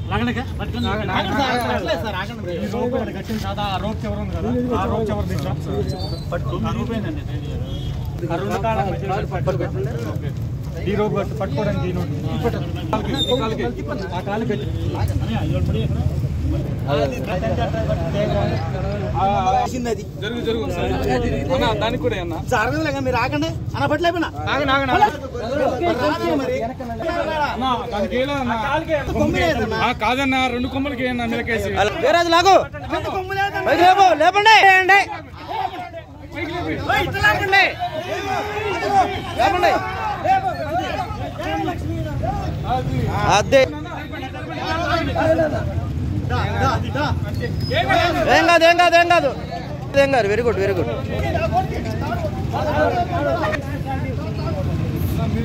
ఈ రోప్ ఇక్కడ కట్టిన తర్వాత ఆ రోప్ చివర ఉంది కదా ఆ రోప్ చివర దిశ పట్టు ఆ రోప్ ఏందండి ఆ రెండు కాళ్ళ మధ్యలో పట్టు. ఓకే. ఈ రోప్ కట్టు పట్టుకోవడానికి ఈ నోట్ ఈ కాలుకి, ఈ కాలుకి. ఆ కాలు కట్టి జరుగు జరుగు అన్న దానికి కూడా అన్న జరగదులేగా మీరు ఆగండి అనబట్లేపోయినా ఆగండి, ఆగండి, ఆగండి. మరి అన్న దానికి ఏలా అన్న కొమ్మిలేదన్నా ఆ, కాదన్న రెండు కొమ్మలకి అన్న మిలకేసి వేరేది లాగు పైకి లేపు లేపండి లేపండి లేపండి అదే ఏం కాదు ఏం కాదు ఏం కాదు ఏం కాదు వెరీ గుడ్ వెరీ గుడ్